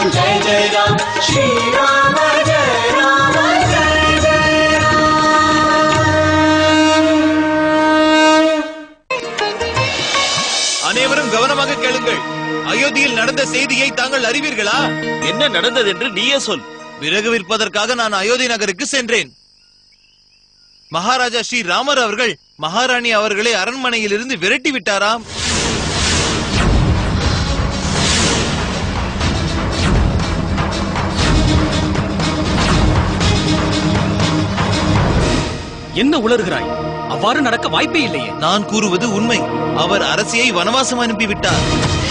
राम जय जय राम श्री राम जय राम जय जय அனைவரும் கவனமாக கேளுங்கள் அயோத்தியில் நடந்த செய்தியை தாங்கள் அறிவீர்களா என்ன நடந்தது என்று நீயே சொல் விறகு விற்பதற்காக நான் அயோத்தி நகருக்கு சென்றேன் மகாராஜா ஸ்ரீ ராமர் அவர்கள் மகாராணி அவர்களை அரண்மனையில் இருந்து விரட்டி விட்டாராம் என்ன உளறுகிறாய் அவ்வாறு நடக்க வாய்ப்பே இல்லையே நான் கூறுவது உண்மை அவர் அரசியை வனவாசம் அனுப்பிவிட்டார்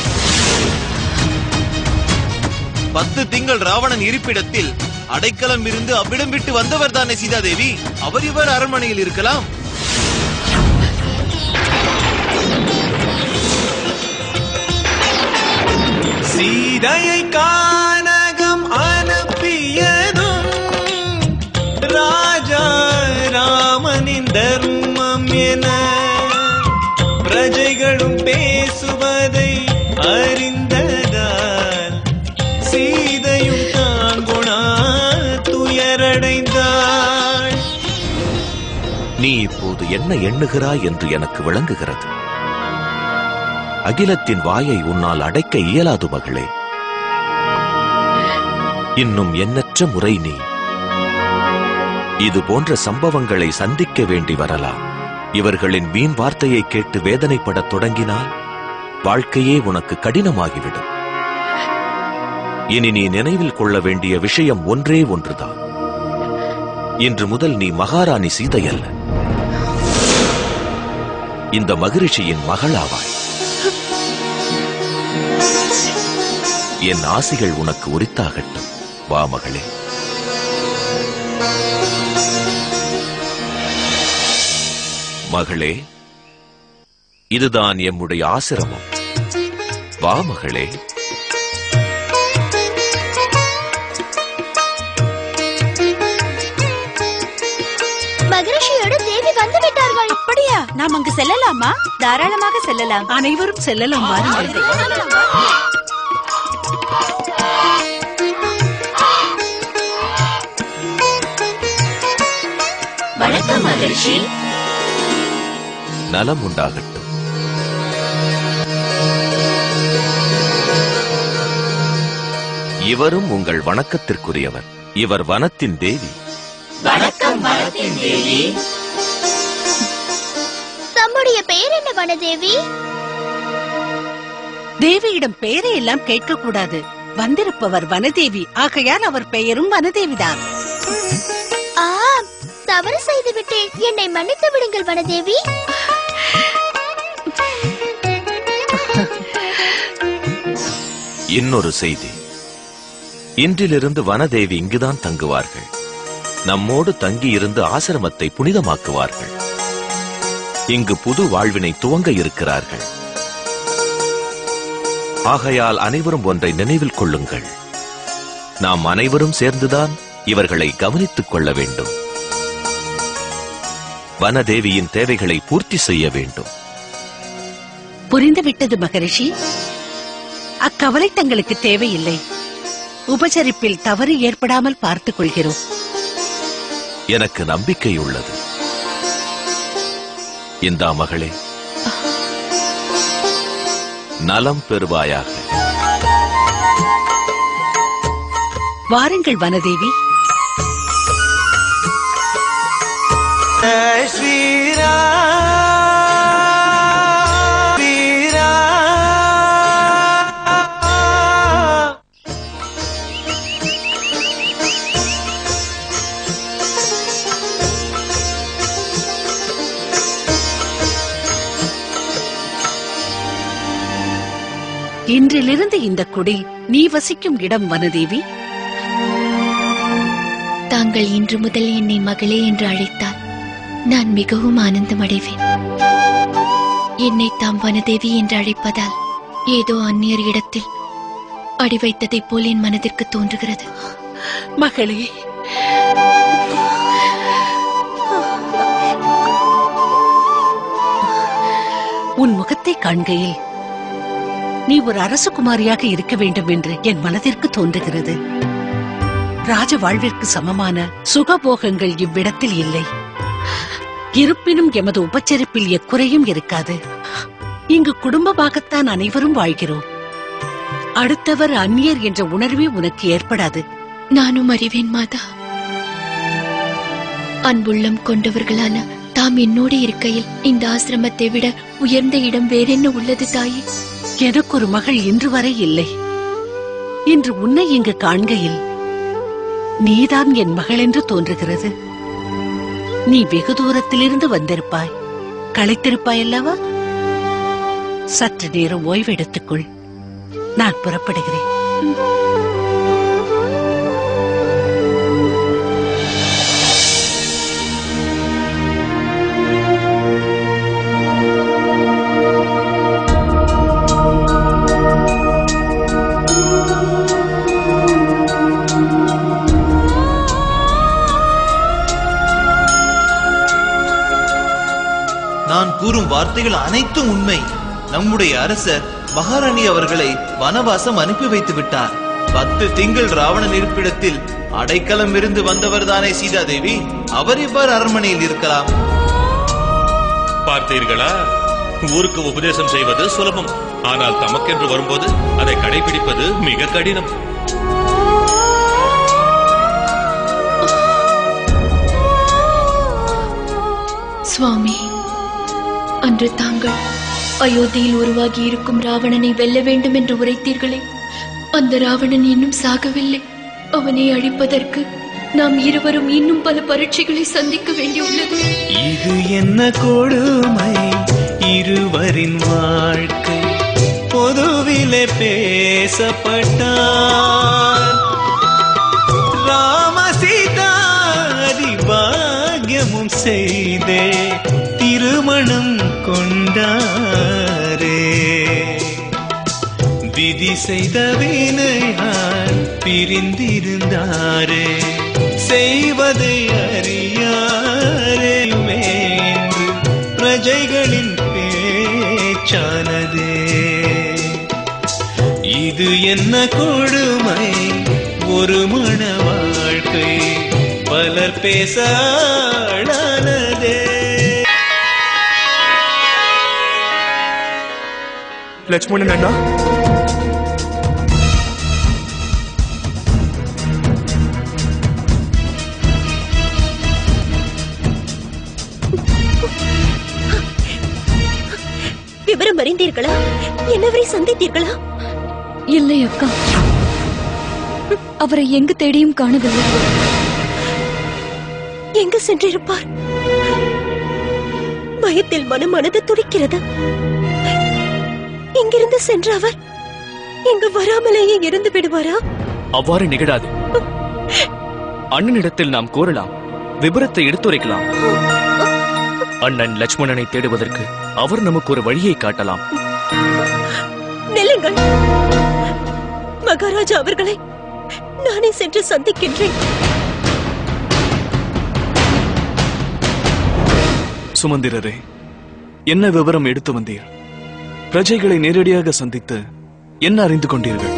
பத்து திங்கள் ராவணன் இருப்பிடத்தில் அடைக்கலம் இருந்து அவ்விடம் விட்டு வந்தவர் தானே சீதாதேவி அவர் இவர் அரண்மனையில் இருக்கலாம் சீதையை கானகம் அனுப்பியதும் ராஜா ராமனின் தர்மம் என பிரஜைகளும் பேசுவதை அறிந்ததால் சீதையும் தான் குணா துயரடைந்தாள் நீ இப்போது என்ன எண்ணுகிறாய் என்று எனக்கு விளங்குகிறது அகிலத்தின் வாயை உன்னால் அடைக்க இயலாது மகளே இன்னும் எண்ணற்ற முறை நீ இது போன்ற சம்பவங்களை சந்திக்க வேண்டி வரலாம் இவர்களின் வீண் வார்த்தையை கேட்டு வேதனைப்படத் தொடங்கினால் வாழ்க்கையே உனக்கு கடினமாகிவிடும் இனி நீ நினைவில் கொள்ள வேண்டிய விஷயம் ஒன்றே ஒன்றுதான் இன்று முதல் நீ மகாராணி சீதை அல்ல இந்த மகிழ்ச்சியின் மகளாவாய் என் ஆசிகள் உனக்கு உரித்தாகட்டும் வா மகளே மகளே இதுதான் எம்முடைய ஆசிரமம் வா மகளே மகரிஷியோட தேவி வந்து விட்டார்கள் அப்படியா நாம் அங்கு செல்லலாமா தாராளமாக செல்லலாம் அனைவரும் செல்லலாம் வாருங்கள் வணக்கம் மகரிஷி நலம் உண்டாகட்டும் இவரும் உங்கள் வணக்கத்திற்குரியவர் இவர் வனத்தின் தேவி வணக்கம் வனத்தின் தேவி தம்முடைய பெயர் என்ன வனதேவி தேவியிடம் பெயரை எல்லாம் கேட்க கூடாது வந்திருப்பவர் வனதேவி ஆகையால் அவர் பெயரும் வனதேவிதான் ஆ தவறு செய்து விட்டேன் என்னை மன்னித்து விடுங்கள் வனதேவி இன்னொரு செய்தி இன்றிலிருந்து வனதேவி இங்குதான் தங்குவார்கள் நம்மோடு தங்கியிருந்து ஆசிரமத்தை புனிதமாக்குவார்கள் இங்கு புது வாழ்வினை துவங்க இருக்கிறார்கள் ஆகையால் அனைவரும் ஒன்றை நினைவில் கொள்ளுங்கள் நாம் அனைவரும் சேர்ந்துதான் இவர்களை கவனித்துக் கொள்ள வேண்டும் வனதேவியின் தேவைகளை பூர்த்தி செய்ய வேண்டும் புரிந்துவிட்டது மகரிஷி அக்கவலை தங்களுக்கு தேவையில்லை உபசரிப்பில் தவறு ஏற்படாமல் பார்த்துக் கொள்கிறோம் எனக்கு நம்பிக்கை உள்ளது இந்தா மகளே நலம் பெறுவாயாக வாருங்கள் வனதேவி जय श्री राम श्री राम இன்றிலிருந்து இந்த குடில் நீ வசிக்கும் இடம் வனதேவி தாங்கள் இன்று முதல் என்னை மகளே என்று அழைத்தால் நான் மிகவும் ஆனந்தம் அடைவேன் என்னை தாம் வனதேவி என்று அழைப்பதால் ஏதோ அந்நியர் இடத்தில் அடி வைத்ததைப் போல் என் மனதிற்கு தோன்றுகிறது மகளே உன் முகத்தை காண்கையில் நீ ஒரு அரசகுமாரியாக இருக்க வேண்டும் என்று என் மனதிற்கு தோன்றுகிறது ராஜ வாழ்விற்கு சமமான சுகபோகங்கள் இவ்விடத்தில் இல்லை இருப்பினும் எமது உபச்சரிப்பில் எக்குறையும் இருக்காது இங்கு குடும்பமாகத்தான் அனைவரும் வாழ்கிறோம் அடுத்தவர் அந்நியர் என்ற உணர்வே உனக்கு ஏற்படாது நானும் அறிவேன் மாதா அன்புள்ளம் கொண்டவர்களான தாம் என்னோடு இருக்கையில் இந்த ஆசிரமத்தை விட உயர்ந்த இடம் வேறென்ன உள்ளது தாயே எனக்கு ஒரு மகள் இன்று வரை இல்லை இன்று உன்னை இங்கு காண்கையில் நீதான் என் மகள் என்று தோன்றுகிறது நீ வெகு தூரத்திலிருந்து வந்திருப்பாய் களைத்திருப்பாய் அல்லவா சற்று நேரம் ஓய்வெடுத்துக்கொள் நான் புறப்படுகிறேன் நான் கூறும் வார்த்தைகள் அனைத்தும் உண்மை நம்முடைய அரசர் மகாராணி அவர்களை வனவாசம் அனுப்பி வைத்து விட்டார் பத்து திங்கள் ராவணன் இருப்பிடத்தில் அடைக்கலம் இருந்து வந்தவர்தானே சீதாதேவி அவர் இவ்வாறு அரண்மனையில் இருக்கலாம் பார்த்தீர்களா ஊருக்கு உபதேசம் செய்வது சுலபம் ஆனால் தமக்கென்று வரும்போது அதை கடைபிடிப்பது மிக கடினம் சுவாமி அன்று தாங்கள் அயோத்தியில் உருவாகி இருக்கும் ராவணனை வெல்ல வேண்டும் என்று உரைத்தீர்களே அந்த ராவணன் இன்னும் சாகவில்லை அவனை அழிப்பதற்கு நாம் இருவரும் இன்னும் பல பரீட்சைகளை சந்திக்க வேண்டியுள்ளது இது என்ன கொடுமை இருவரின் வாழ்க்கை பொதுவிலே பேசப்பட்டார் ராமசீதாதி பாக்கியமும் செய்தே திருமணம் கொண்டாரே விதி செய்த வினையால் பிரிந்திருந்தாரே செய்வதை அறியாரே என்று பிரஜைகளின் பேச்சானதே இது என்ன கொடுமை ஒரு மன வாழ்க்கை பலர் பேச ஆளானதே லட்சுமணன் அண்ணா விவரம் அறிந்தீர்களா என்னவரை சந்தித்தீர்களா இல்லை அக்கா அவரை எங்கு தேடியும் காணவில்லை எங்கு சென்றிருப்பார் பயத்தில் மனமானது துடிக்கிறது இங்கிருந்து சென்ற அவர் இங்கு வராமலேயே இருந்து விடுவாரா அவ்வாறு நிகழாது அண்ணனிடத்தில் நாம் கூறலாம் விபரத்தை எடுத்துரைக்கலாம் அண்ணன் லட்சுமணனை தேடுவதற்கு அவர் நமக்கு ஒரு வழியை காட்டலாம் நில்லுங்கள் மகாராஜா அவர்களை நானே சென்று சந்திக்கின்றேன் சுமந்திரரே என்ன விவரம் எடுத்து வந்தீர் பிரஜைகளை நேரடியாக சந்தித்து என்ன அறிந்து கொண்டீர்கள்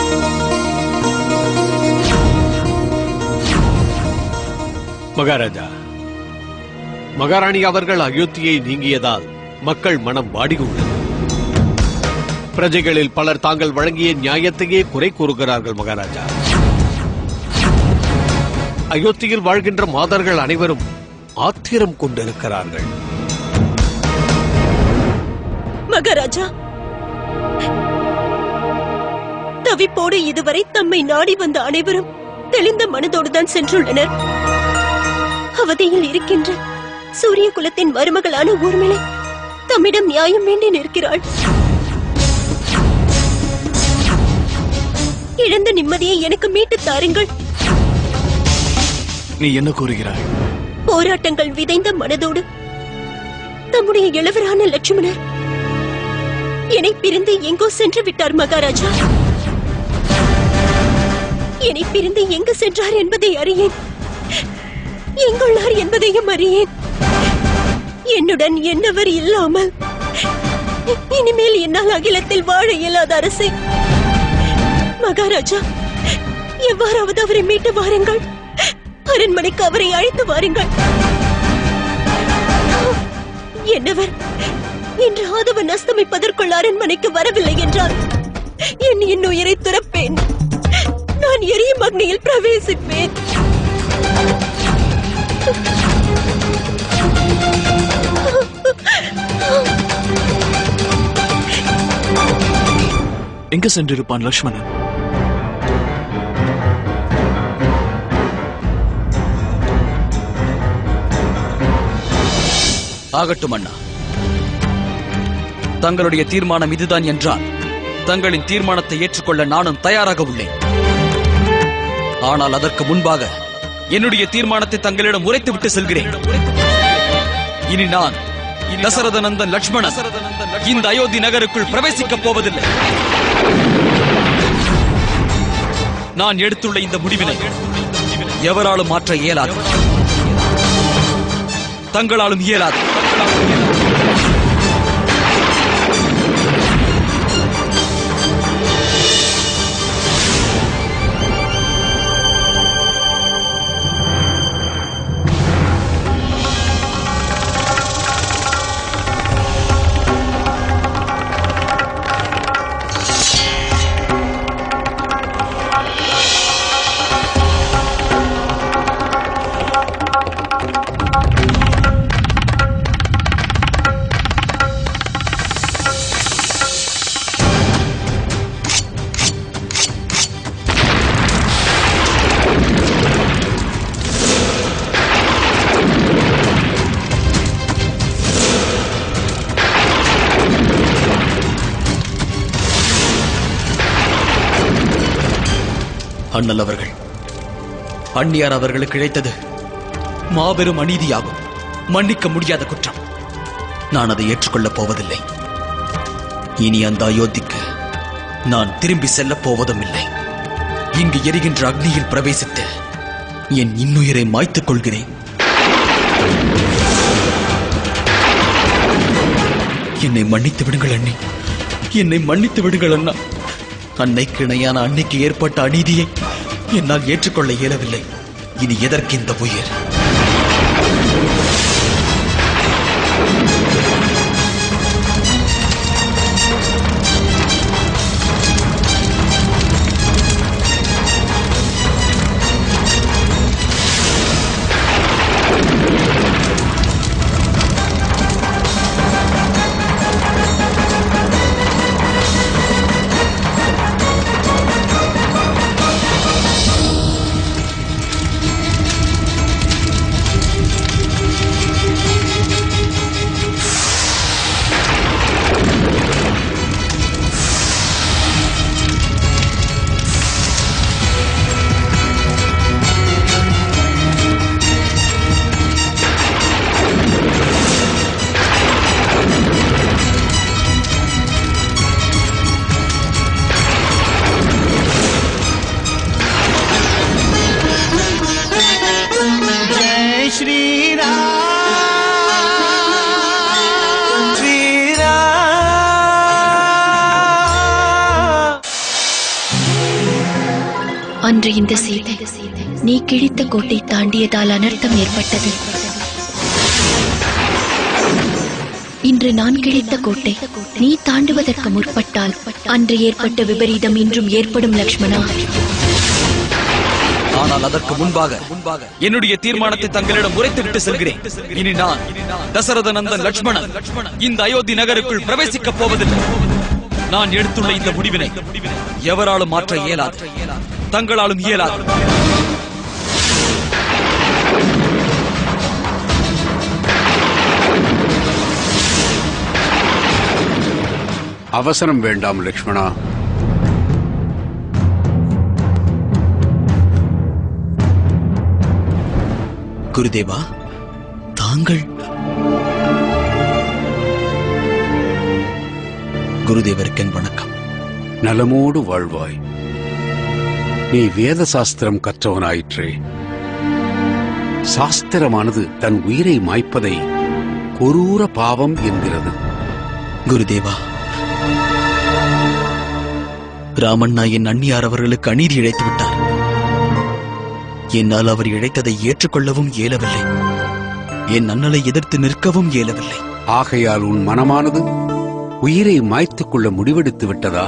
மகாராஜா மகாராணி அவர்கள் அயோத்தியை நீங்கியதால் மக்கள் மனம் வாடியுள்ளது பிரஜைகளில் பலர் தாங்கள் வழங்கிய நியாயத்தையே குறை கூறுகிறார்கள் மகாராஜா அயோத்தியில் வாழ்கின்ற மாதர்கள் அனைவரும் ஆத்திரம் கொண்டிருக்கிறார்கள் மகாராஜா தவிப்போடு இதுவரை தம்மை நாடி வந்த அனைவரும் தெளிந்த மனதோடுதான் சென்றுள்ளனர் அவதியில் இருக்கின்ற சூரிய குலத்தின் மருமகளான ஊர்மிளை தம்மிடம் நியாயம் வேண்டி நிற்கிறாள் இழந்த நிம்மதியை எனக்கு மீட்டுத் தாருங்கள் நீ என்ன கூறுகிறாய் போராட்டங்கள் விதைந்த மனதோடு தம்முடைய இளவரான லட்சுமணர் என்னை பிரிந்து எங்கோ சென்று விட்டார் மகாராஜா என்னை பிரிந்து எங்கு சென்றார் என்பதை அறியேன் எங்குள்ளார் என்பதையும் அறியேன் என்னுடன் என்னவர் இல்லாமல் இனிமேல் என்னால் அகிலத்தில் வாழ இயலாத அரசே மகாராஜா எவ்வாறாவது அவரை மீட்டு வாருங்கள் அரண்மனைக்கு அவரை அழைத்து வாருங்கள் என்னவர் இன்று ஆதவன் அஸ்தமிப்பதற்குள் அரண்மனைக்கு வரவில்லை என்றால் என் இன்னுயிரை துறப்பேன் நான் எரியும் அக்னியில் பிரவேசிப்பேன் எங்க சென்றிருப்பான் லக்ஷ்மணன் ஆகட்டும் அண்ணா தங்களுடைய தீர்மானம் இதுதான் என்றால் தங்களின் தீர்மானத்தை ஏற்றுக்கொள்ள நானும் தயாராக உள்ளேன் ஆனால் அதற்கு முன்பாக என்னுடைய தீர்மானத்தை தங்களிடம் உரைத்துவிட்டு செல்கிறேன் இனி நான் தசரதநந்தன் லட்சுமணன் இந்த அயோத்தி நகருக்குள் பிரவேசிக்கப் போவதில்லை நான் எடுத்துள்ள இந்த முடிவினை எவராலும் மாற்ற இயலாது தங்களாலும் இயலாது அண்ணல் அவர்கள் அந்நியார் அவர்களுக்கு இழைத்தது மாபெரும் அநீதியாகும் மன்னிக்க முடியாத குற்றம் நான் அதை ஏற்றுக்கொள்ளப் போவதில்லை இனி அந்த அயோத்திக்கு நான் திரும்பி செல்லப் போவதும் இல்லை இங்கு எரிகின்ற அக்னியில் பிரவேசித்து என் இன்னுயிரை மாய்த்துக் கொள்கிறேன் என்னை மன்னித்து விடுங்கள் அண்ணி என்னை மன்னித்து விடுங்கள் அண்ணா அன்னைக்கு இணையான அன்னைக்கு ஏற்பட்ட அநீதியை என்னால் ஏற்றுக்கொள்ள இயலவில்லை இனி எதற்கு இந்த உயிர் जय श्री राम श्री राम அன்று இந்த செய்தி நீ கிழித்த கோட்டை தாண்டியதால் அனர்த்தம் ஏற்பட்டது இன்று நான் கிழித்த கோட்டை நீ தாண்டுவதற்கு முற்பட்டால் அன்று ஏற்பட்ட விபரீதம் இன்றும் ஏற்படும் லக்ஷ்மணா ஆனால் அதற்கு முன்பாக என்னுடைய தீர்மானத்தை தங்களிடம் உரைத்துவிட்டு செல்கிறேன் இனி நான் தசரத நந்தன் லட்சுமணன் இந்த அயோத்தி நகருக்குள் பிரவேசிக்கப் போவதில்லை நான் எடுத்துள்ள இந்த முடிவினை எவராலும் மாற்ற இயலாது தங்களாலும் இயலாது அவசரம் வேண்டாம் லக்ஷ்மணா குருதேவா தாங்கள் குருதேவருக்கென் வணக்கம் நலமோடு வாழ்வாய் நீ வேத சாஸ்திரம் கற்றவனாயிற்றே சாஸ்திரமானது தன் உயிரை மாய்ப்பதை கொரூர பாவம் என்கிறது குருதேவா ராமண்ணா என் அண்ணியார் அவர்களுக்கு அநீதி இழைத்து விட்டார் என்னால் அவர் இழைத்ததை ஏற்றுக்கொள்ளவும் இயலவில்லை என் அண்ணலை எதிர்த்து நிற்கவும் இயலவில்லை ஆகையால் உன் மனமானது உயிரை மாய்த்துக் கொள்ள முடிவெடுத்து விட்டதா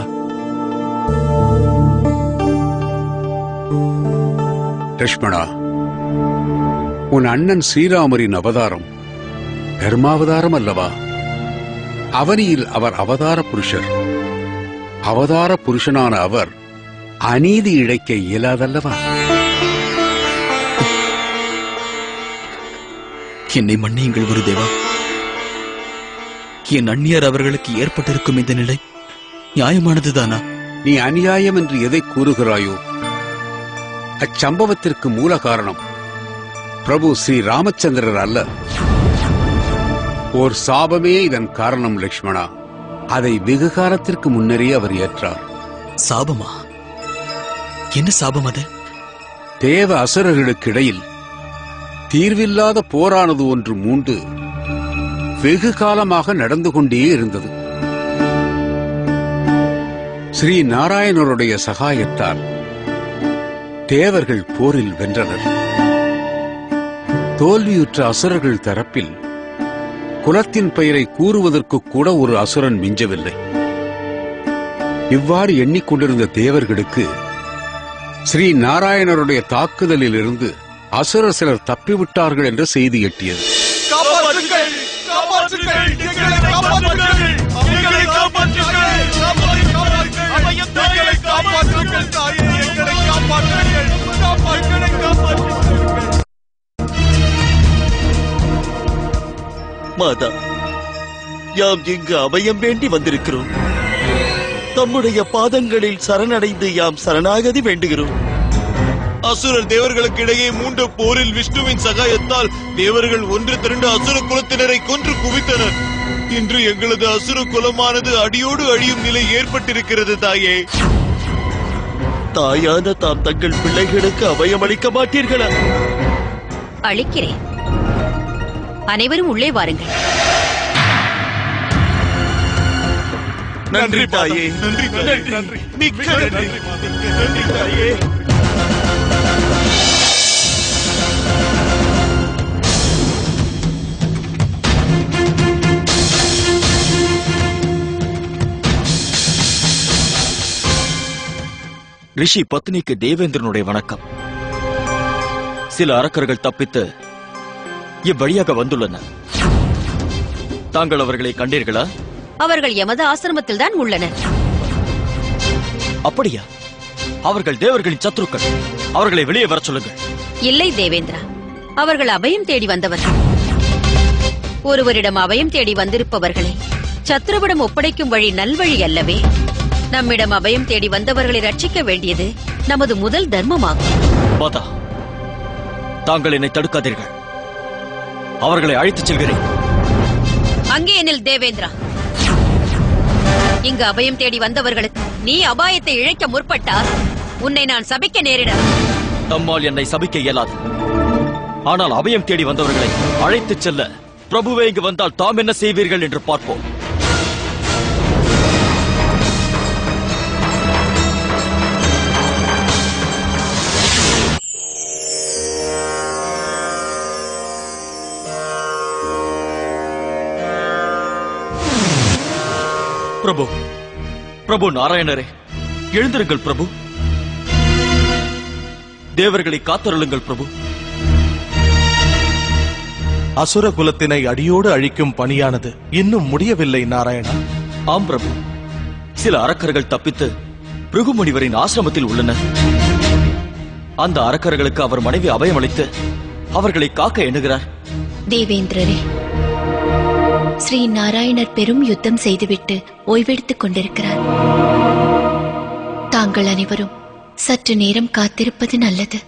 லட்சுமணா உன் அண்ணன் ஸ்ரீராமரின் அவதாரம் தர்மாவதாரம் அல்லவா அவனியில் அவர் அவதார புருஷர் அவதார புருஷனான அவர் அநீதி இழைக்க இயலாதல்லவா என்னை மன்னியுங்கள் குருதேவா என் அண்ணியார் அவர்களுக்கு ஏற்பட்டிருக்கும் இந்த நிலை நியாயமானதுதானா நீ அநியாயம் என்று எதை கூறுகிறாயோ அச்சம்பவத்திற்கு மூல காரணம் பிரபு ஸ்ரீ ராமச்சந்திரர் அல்ல ஓர் சாபமே இதன் காரணம் லக்ஷ்மணா அதை வெகு காலத்திற்கு முன்னரே அவர் ஏற்றார் சாபமா என்ன சாபம் அது தேவ அசுரர்களுக்கிடையில் தீர்வில்லாத போரானது ஒன்று மூண்டு வெகு காலமாக நடந்து கொண்டே இருந்தது ஸ்ரீ நாராயணருடைய சகாயத்தால் தேவர்கள் போரில் வென்றனர் தோல்வியுற்ற அசுரர்கள் தரப்பில் குலத்தின் பெயரை கூறுவதற்கு கூட ஒரு அசுரன் மிஞ்சவில்லை இவ்வாறு எண்ணிக்கொண்டிருந்த தேவர்களுக்கு ஸ்ரீ நாராயணருடைய தாக்குதலில் இருந்து அசுர சிலர் தப்பிவிட்டார்கள் என்ற செய்தி எட்டியது காப்பாற்றுங்கள் காப்பாற்றுங்கள் எங்களை காப்பாற்றுங்கள் எங்களை காப்பாற்றுங்கள் எங்களை காப்பாற்றுங்கள் தாயே எங்களை காப்பாற்றுங்கள் எங்களை காப்பாற்றுங்கள் மாதா யாம் இங்கு அபயம் வேண்டி வந்திருக்கிறோம் தம்முடைய பாதங்களில் சரணடைந்து யாம் சரணாகதி வேண்டுகிறோம் அசுரர் தேவர்களுக்கு இடையே மூண்ட போரில் விஷ்ணுவின் சகாயத்தால் தேவர்கள் ஒன்று திரண்டு அசுர குலத்தினரை கொன்று குவித்தனர் இன்று எங்களது அசுர குலமானது அடியோடு அழியும் நிலை ஏற்பட்டிருக்கிறது தாயே தாயான தாம் தங்கள் பிள்ளைகளுக்கு அபயம் அளிக்க மாட்டீர்களா அளிக்கிறேன் அனைவரும் உள்ளே வாருங்கள் நன்றி தாயே நன்றி தாயே நன்றி மிக்க நன்றி நன்றி தாயே ரிஷி பத்னிக்கு தேவேந்திரனுடைய வணக்கம் சில அரக்கர்கள் தப்பித்து இவ்வழியாக வந்துள்ளனர் தாங்கள் அவர்களை கண்டீர்களா அவர்கள் எமது ஆசிரமத்தில் தான் உள்ளனர் அப்படியா அவர்கள் தேவர்களின் சத்துருக்கள் அவர்களை வெளியே வரச் சொல்லுங்கள் இல்லை தேவேந்திரா அவர்கள் அபயம் தேடி வந்தவர்கள் ஒருவரிடம் அபயம் தேடி வந்திருப்பவர்களை சத்ருவிடம் ஒப்படைக்கும் வழி நல்வழி அல்லவே நம்மிடம் அபயம் தேடி வந்தவர்களை ரட்சிக்க வேண்டியது நமது முதல் தர்மமாகும் மாதா தாங்கள் என்னை தடுக்காதீர்கள் அவர்களை அழைத்துச் செல்கிறேன் அங்கே எனில் தேவேந்திரா இங்கு அபயம் தேடி வந்தவர்களுக்கு நீ அபாயத்தை இழைக்க முற்பட்டால் உன்னை நான் சபிக்க நேரிட தம்மால் என்னை சபிக்க இயலாது ஆனால் அபயம் தேடி வந்தவர்களை அழைத்துச் செல்ல பிரபுவே இங்கு வந்தால் தாம் என்ன செய்வீர்கள் என்று பார்ப்போம் பிரபு பிரபு நாராயணரே எழுந்திருங்கள் பிரபு தேவர்களை காத்தருளுங்கள் பிரபு அசுர குலத்தினை அடியோடு அழிக்கும் பணியானது இன்னும் முடியவில்லை நாராயணா ஆம் பிரபு சில அரக்கர்கள் தப்பித்து பிருகுமுனிவரின் ஆசிரமத்தில் உள்ளனர் அந்த அரக்கர்களுக்கு அவர் மனைவி அபயமளித்து அவர்களை காக்க எண்ணுகிறார் தேவேந்திரரே ஸ்ரீ நாராயணர் பெரும் யுத்தம் செய்துவிட்டு ஓய்வெடுத்துக் கொண்டிருக்கிறார் தாங்கள் அனைவரும் சற்று நேரம் காத்திருப்பது நல்லது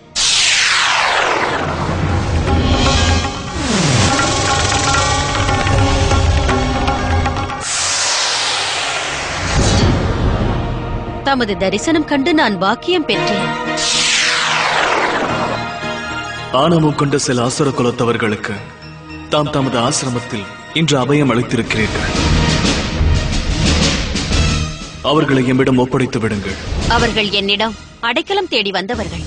தமது தரிசனம் கண்டு நான் பாக்கியம் பெற்றேன் ஆணவம் கொண்ட சில அசுர குலத்தவர்களுக்கு தாம் தமது ஆசிரமத்தில் இன்று அபயம் அளித்திருக்கிறீர்கள் அவர்களை எம்மிடம் ஒப்படைத்து விடுங்கள் அவர்கள் என்னிடம் அடைக்கலம் தேடி வந்தவர்கள்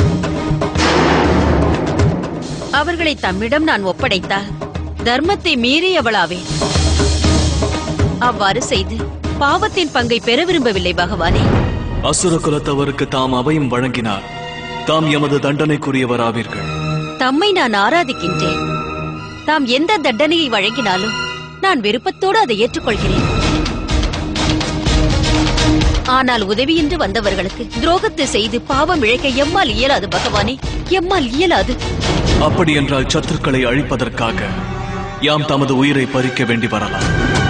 அவர்களை தம்மிடம் நான் ஒப்படைத்தால் தர்மத்தை மீறியவளாவேன் அவ்வாறு செய்து பாவத்தின் பங்கை பெற விரும்பவில்லை பகவானே அசுர குலத்தவருக்கு தாம் அபயம் வழங்கினார் தாம் எமது தண்டனைக்குரியவராவீர்கள் தம்மை நான் ஆராதிக்கின்றேன் தாம் எந்த தண்டனையை வழங்கினாலும் நான் விருப்பத்தோடு அதை ஏற்றுக்கொள்கிறேன் ஆனால் உதவியின்றி வந்தவர்களுக்கு துரோகத்தை செய்து பாவம் இழைக்க எம்மால் இயலாது பகவானே எம்மால் இயலாது அப்படி என்றால் சத்துருக்களை அழிப்பதற்காக யாம் தமது உயிரை பறிக்க வேண்டி வரலாம்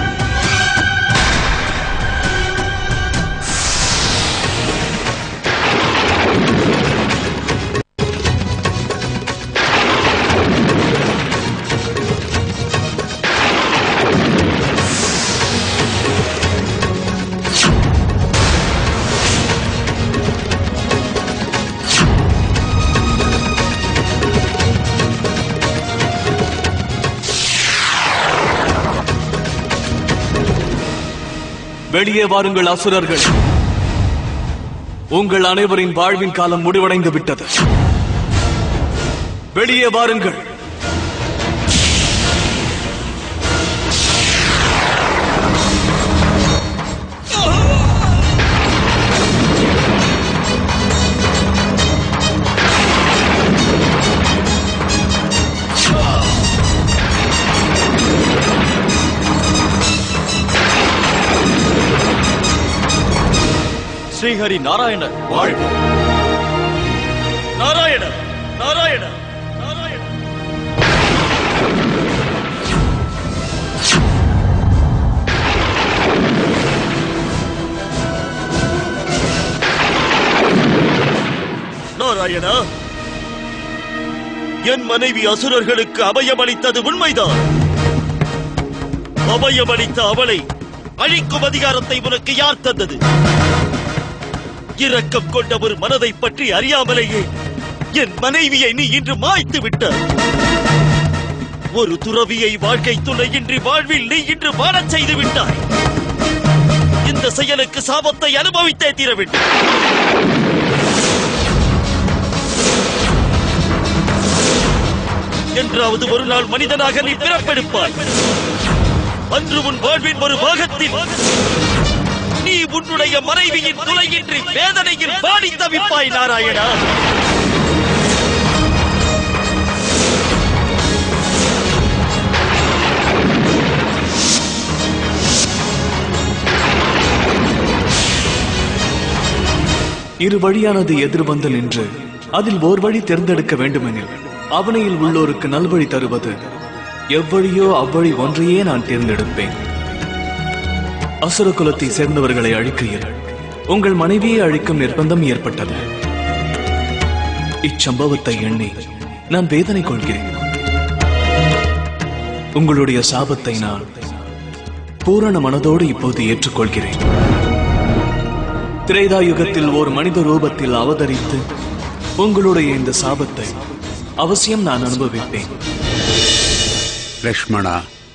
வெளியே வாருங்கள் அசுரர்கள் உங்கள் அனைவரின் வாழ்வின் காலம் முடிவடைந்து விட்டது வெளியே வாருங்கள் ஸ்ரீஹரி நாராயணர் வாழ் நாராயணர் நாராயணர் நாராயணா என் மனைவி அசுரர்களுக்கு அபயமளித்தது உண்மைதான் அபயமளித்த அவளை அழிக்கும் அதிகாரத்தை உனக்கு யார் தந்தது இரக்கம் கொண்ட ஒரு மனதை பற்றி அறியாமலேயே என் மனைவியை நீ இன்று மாய்த்து விட்டாய் ஒரு துறவியை வாழ்க்கை துணையின்றி வாழ்வில் நீ இன்று வாழச் செய்து விட்டாய் இந்த செயலுக்கு சாபத்தை அனுபவித்தே தீர வேண்டும் என்றாவது ஒரு நாள் மனிதனாக நீ பிறப்பெடுப்பாய் அன்று உன் வாழ்வின் ஒரு பாகத்தில் நீ உன்னுடைய மனைவியின் துணையின்றி வேதனையில் பாடி தவிப்பாய் நாராயணா இரு வழியானது எதிர்வந்து நின்று அதில் ஓர் வழி தேர்ந்தெடுக்க வேண்டுமெனில் அவனையில் உள்ளோருக்கு நல்வழி தருவது எவ்வழியோ அவ்வழி ஒன்றையே நான் தேர்ந்தெடுப்பேன் அசுர குலத்தை சேர்ந்தவர்களை அழிக்கையில் உங்கள் மனைவியை அழிக்கும் நிர்பந்தம் ஏற்பட்டது இச்சம்பவத்தை எண்ணி நான் வேதனை கொள்கிறேன் உங்களுடைய சாபத்தை நான் பூரண மனதோடு இப்போது ஏற்றுக்கொள்கிறேன் திரேதா யுகத்தில் ஓர் மனித ரூபத்தில் அவதரித்து உங்களுடைய இந்த சாபத்தை அவசியம் நான் அனுபவிப்பேன் லக்ஷ்மணா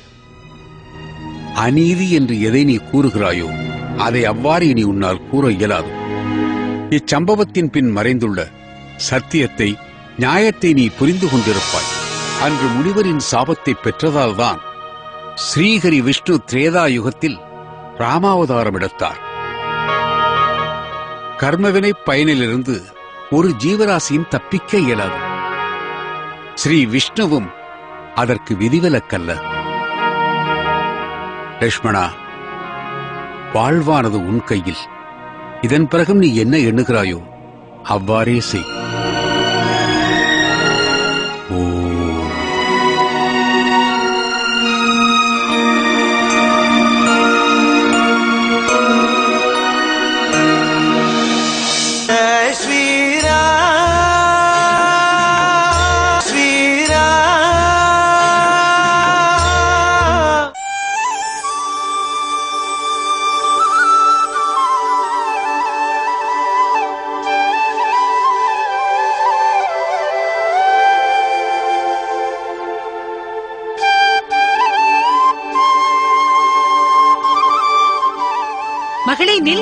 அநீதி என்று எதை நீ கூறுகிறாயோ அதை அவ்வாறு இனி உன்னால் கூற இயலாது இச்சம்பவத்தின் பின் மறைந்துள்ள சத்தியத்தை நியாயத்தை நீ புரிந்து கொண்டிருப்பாய் அன்று முனிவரின் சாபத்தை பெற்றதால்தான் ஸ்ரீஹரி விஷ்ணு திரேதா யுகத்தில் ராமாவதாரம் எடுத்தார் கர்மவினை பயனிலிருந்து ஒரு ஜீவராசியும் தப்பிக்க இயலாது ஸ்ரீ விஷ்ணுவும் அதற்கு விதிவிலக்கல்ல லக்ஷ்மணா வாழ்வானது உன் கையில் இதன் பிறகும் நீ என்ன எண்ணுகிறாயோ அவ்வாறே செய் जय श्री राम श्री राम நில்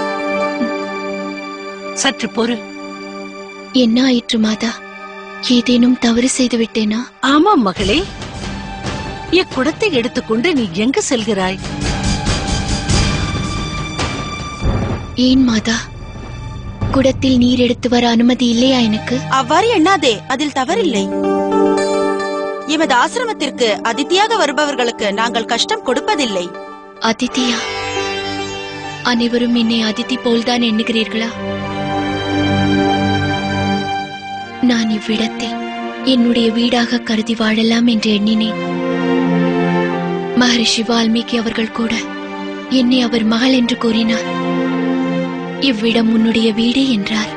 சற்று பொறு என்ன ஆயிற்று மாதா ஏதேனும் தவறு செய்து விட்டேனா ஆமாம் மகளே இக்குடத்தை எடுத்துக்கொண்டு நீ எங்கு செல்கிறாய் ஏன் மாதா குடத்தில் நீர் எடுத்து வர அனுமதி இல்லையா எனக்கு அவ்வாறு எண்ணாதே அதில் தவறில்லை எமது ஆசிரமத்திற்கு அதித்தியாக வருபவர்களுக்கு நாங்கள் கஷ்டம் கொடுப்பதில்லை அதித்தியா அனைவரும் என்னை அதித்தி போல்தான் எண்ணுகிறீர்களா நான் இவ்விடத்தை என்னுடைய வீடாக கருதி வாழலாம் என்று எண்ணினேன் மகரிஷி வால்மீகி அவர்கள் கூட என்னை அவர் மகள் என்று கூறினார் இவ்விடம் உன்னுடைய வீடு என்றார்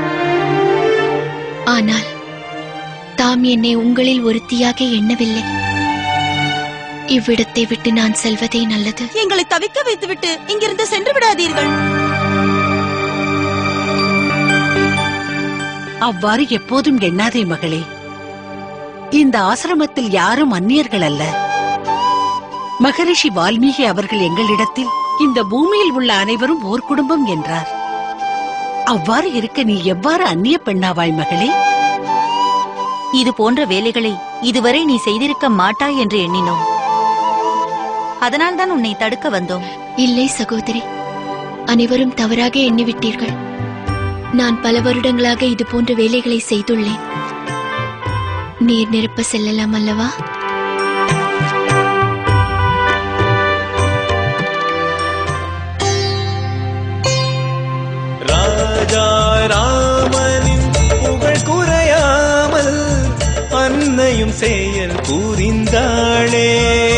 ஆனால் தாம் என்னை உங்களில் ஒருத்தியாக எண்ணவில்லை இவ்விடத்தை விட்டு நான் செல்வதே நல்லது எங்களை தவிக்க வைத்துவிட்டு இங்கிருந்து சென்று விடாதீர்கள் அவ்வாறு எப்போதும் எண்ணாதே மகளே இந்த ஆசிரமத்தில் யாரும் அந்நியர்கள் அல்ல மகரிஷி வால்மீகி அவர்கள் எங்களிடத்தில் இந்த பூமியில் உள்ள அனைவரும் ஓர் குடும்பம் என்றார் அவ்வாறு இருக்க நீ எவ்வாறு அந்நிய பெண்ணாவாய் மகளே இது போன்ற வேலைகளை இதுவரை நீ செய்திருக்க மாட்டாய் என்று எண்ணினோம் அதனால்தான் உன்னை தடுக்க வந்தோம் இல்லை சகோதரி அனைவரும் தவறாக எண்ணிவிட்டீர்கள் நான் பல வருடங்களாக இது போன்ற வேலைகளை செய்துள்ளேன் நீர் நிரப்ப செல்லலாம் அல்லவா ராஜா ராமனின் புகழ் குறையாமல் அன்னையும் செயல் புரிந்தாளே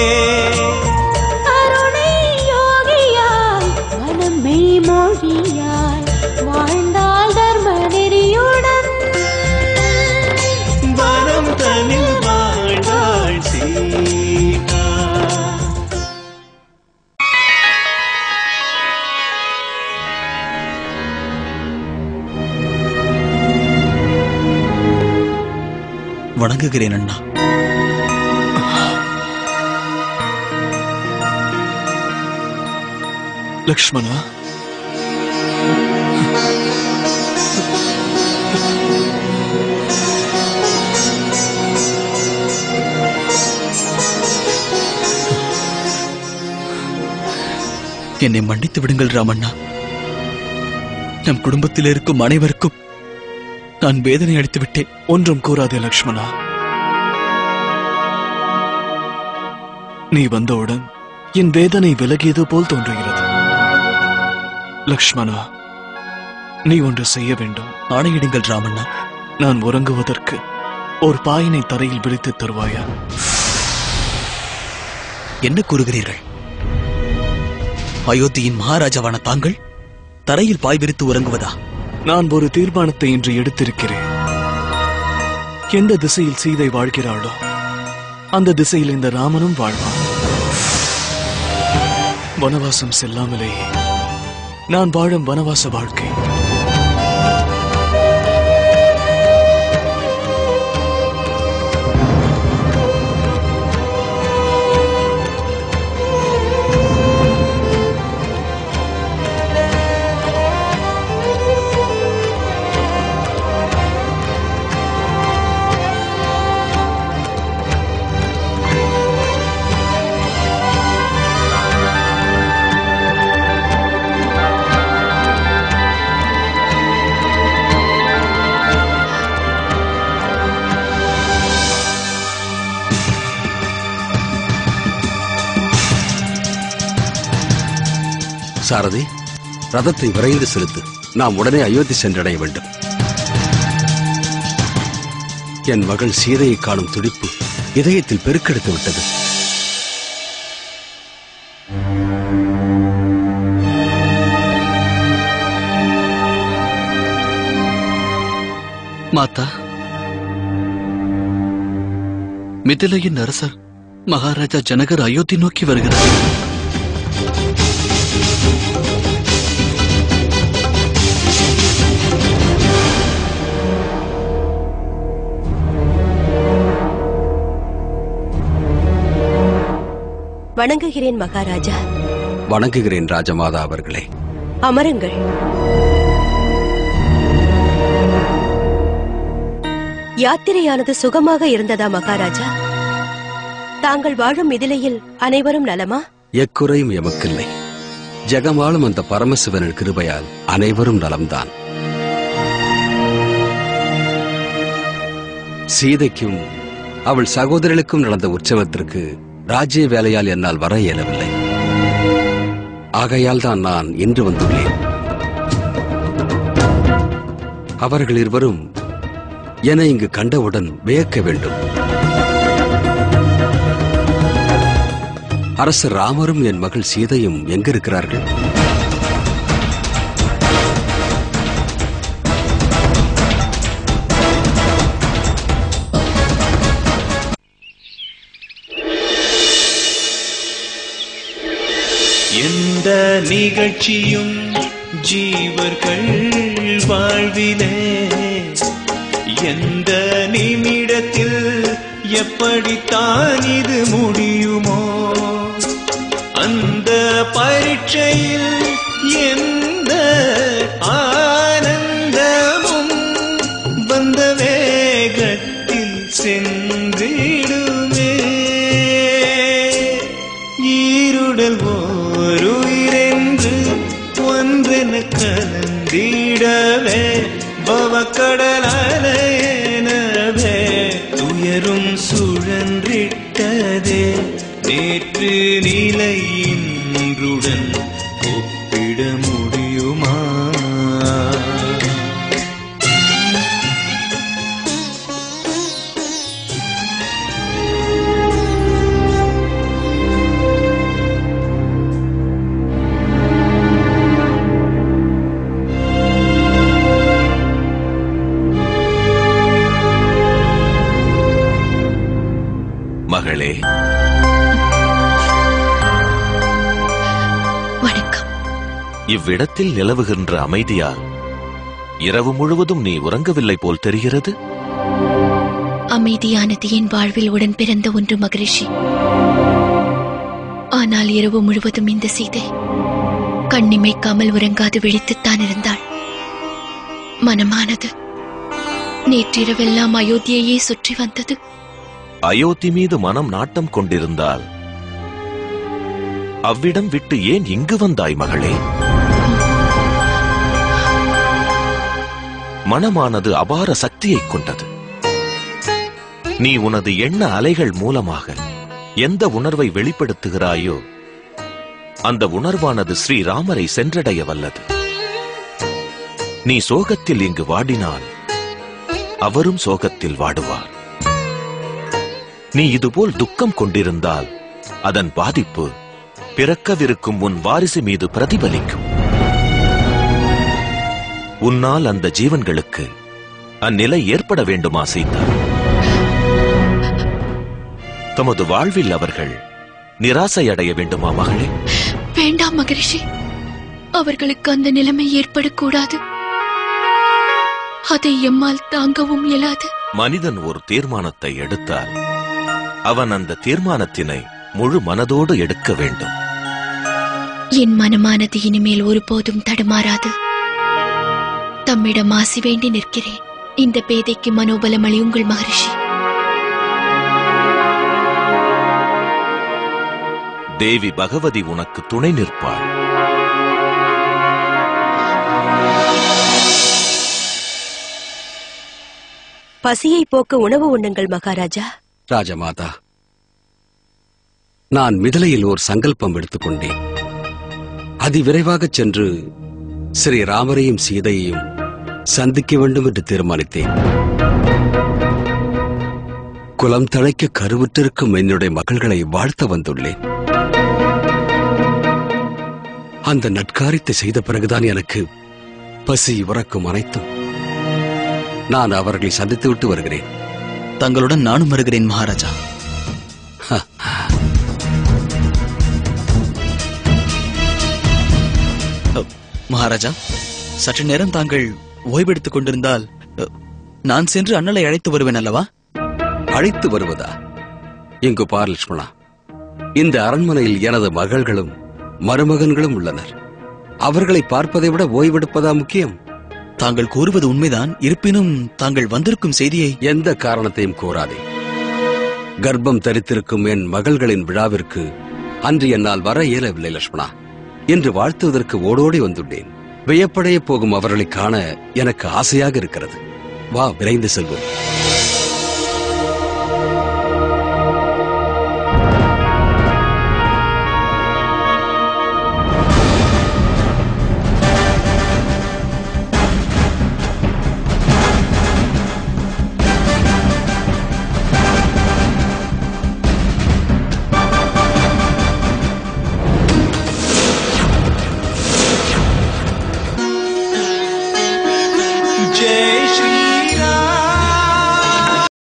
கருணை யோகியாய் மனம் மெய்மொழியாய் வாழ்ந்தாள் தர்ம நெறியுடன் வனம் தனில் வாழ்ந்தாள் சீதா வணங்குகிறேன் அண்ணா லக்ஷ்மணா என்னை மன்னித்து விடுங்கள் ராமண்ணா நம் குடும்பத்தில் இருக்கும் அனைவருக்கும் நான் வேதனை அளித்து விட்டேன் ஒன்றும் கூறாதே லக்ஷ்மணா நீ வந்தவுடன் என் வேதனை விலகியது போல் தோன்றுகிறது லக்ஷ்மணா நீ ஒன்று செய்ய வேண்டும் ஆணையிடுங்கள் ராமண்ணா நான் உறங்குவதற்கு ஒரு பாயினை தரையில் விரித்து தருவாயா என்ன கூறுகிறீர்கள் அயோத்தியின் மகாராஜாவான தாங்கள் தரையில் பாய் விரித்து உறங்குவதா நான் ஒரு தீர்மானத்தை இன்று எடுத்திருக்கிறேன் எந்த திசையில் சீதை வாழ்கிறாளோ அந்த திசையில் இந்த ராமனும் வாழ்வான் வனவாசம் செல்லாமலேயே நான் வாழும் வனவாச வாழ்க்கை சாரதி ரதத்தை விரைந்து செலுத்து நாம் உடனே அயோத்தி சென்றடைய வேண்டும் என் மகள் சீதையை காணும் துடிப்பு இதயத்தில் பெருக்கெடுத்து விட்டது மாதா மிதிலையின் அரசர் மகாராஜா ஜனகர் அயோத்தி நோக்கி வருகிறார் வணங்குகிறேன் மகாராஜா வணங்குகிறேன் ராஜமாதா அவர்களே அமருங்கள் யாத்திரையானது சுகமாக இருந்ததா மகாராஜா தாங்கள் வாழும் மிதிலையில் அனைவரும் நலமா எக்குறையும் எமக்கில்லை ஜெகமாளும் அந்த பரமசிவனின் கிருபையால் அனைவரும் நலம்தான் சீதைக்கும் அவள் சகோதரர்களுக்கும் நடந்த உற்சவத்திற்கு ராஜ்ய வேலையால் என்னால் வர இயலவில்லை ஆகையால் தான் நான் இன்று வந்துள்ளேன் அவர்கள் இருவரும் என இங்கு கண்டவுடன் வியக்க வேண்டும் அரசர் ராமரும் என் மகள் சீதையும் எங்கிருக்கிறார்கள் எந்த நிகழ்ச்சியும் ஜீவர்கள் வாழ்விலே எந்த நிமிடத்தில் எப்படித்தான் இது முடியுமோ அந்த பரீட்சையில் எந்த ஆனந்தமும் வந்த வேகத்தில் சென்றிடுமே ஈருடல் ஓருயிரென்று ஒன்றென கலந்திடவே பவக்கடலாலயனவே துயரும் சுழன்றிட்டதே நேற்று நிலை இன்றுடன் ஒப்பிட முடியுமா மகளே வணக்கம் இவ்விடத்தில் நிலவுகின்ற அமைதியால் இரவு முழுவதும் நீ உறங்கவில்லை போல் தெரிகிறது அமைதியானது என் வாழ்வில் உடன் பிறந்த ஒன்று மகரிஷி ஆனால் இரவு முழுவதும் இந்த சீதை கண்ணிமைக்காமல் உறங்காது விழித்துத்தான் இருந்தாள் மனமானது நேற்றிரவெல்லாம் அயோத்தியையே சுற்றி வந்தது அயோத்தி மீது மனம் நாட்டம் கொண்டிருந்தால் அவ்விடம் விட்டு ஏன் இங்கு வந்தாய் மகளே மனமானது அபார சக்தியைக் கொண்டது நீ உனது எண்ண அலைகள் மூலமாக எந்த உணர்வை வெளிப்படுத்துகிறாயோ அந்த உணர்வானது ஸ்ரீராமரை சென்றடைய வல்லது நீ சோகத்தில் இங்கு வாடினால் அவரும் சோகத்தில் வாடுவார் நீ இதுபோல் துக்கம் கொண்டிருந்தால் அதன் பாதிப்பு பிறக்கவிருக்கும் உன் வாரிசு மீது பிரதிபலிக்கும் உன்னால் அந்த ஜீவன்களுக்கு அந்நிலை ஏற்பட வேண்டுமா சீதா தமது வாழ்வில் அவர்கள் நிராசையடைய வேண்டுமா மகளே வேண்டாம் மகரிஷி அவர்களுக்கு அந்த நிலைமை ஏற்படக்கூடாது அதை எம்மால் தாங்கவும் இயலாது மனிதன் ஒரு தீர்மானத்தை எடுத்தால் அவன் அந்த தீர்மானத்தினை முழு மனதோடு எடுக்க வேண்டும் என் மனமானது இனிமேல் ஒருபோதும் தடுமாறாது தம்மிடம் ஆசி வேண்டி நிற்கிறேன் இந்த பேதைக்கு மனோபலம் அளியுங்கள் மகரிஷி தேவி பகவதி உனக்கு துணை நிற்பாள் பசியை போக்க உணவு உண்ணுங்கள் மகாராஜா ராஜமாதா நான் மிதிலையில் ஓர் சங்கல்பம் எடுத்துக்கொண்டேன் அதிவிரைவாகச் சென்று ஸ்ரீ ராமரையும் சீதையையும் சந்திக்க வேண்டும் என்று தீர்மானித்தேன் குலம் தழைக்க கருவுற்றிருக்கும் என்னுடைய மகள்களை வாழ்த்த வந்துள்ளேன் அந்த நட்காரியத்தை செய்த பிறகுதான் எனக்கு பசி உறக்கும் அனைத்தும் நான் அவர்களை சந்தித்து விட்டு வருகிறேன் தங்களுடன் நானும் வருகிறேன் மகாராஜா அ, மகாராஜா சற்று நேரம் தாங்கள் ஓய்வெடுத்துக் கொண்டிருந்தால் அ, நான் சென்று அண்ணலை அழைத்து வருவேன் அல்லவா அழைத்து வருவதா இங்கு பார் லட்சுமணா இந்த அரண்மனையில் எனது மகள்களும் மருமகன்களும் உள்ளனர் அவர்களை பார்ப்பதை விட ஓய்வெடுப்பதா முக்கியம் தாங்கள் கூறுவது உண்மைதான் இருப்பினும் தாங்கள் வந்திருக்கும் செய்தியை எந்த காரணத்தையும் கூறாதே கர்ப்பம் தரித்திருக்கும் என் மகள்களின் விழாவிற்கு அன்று என்னால் வர இயலவில்லை லட்சுமணா என்று வாழ்த்துவதற்கு ஓடோடி வந்துள்ளேன் வியப்படைய போகும் அவர்களை காண எனக்கு ஆசையாக இருக்கிறது வா விரைந்து செல்வோம் जय श्री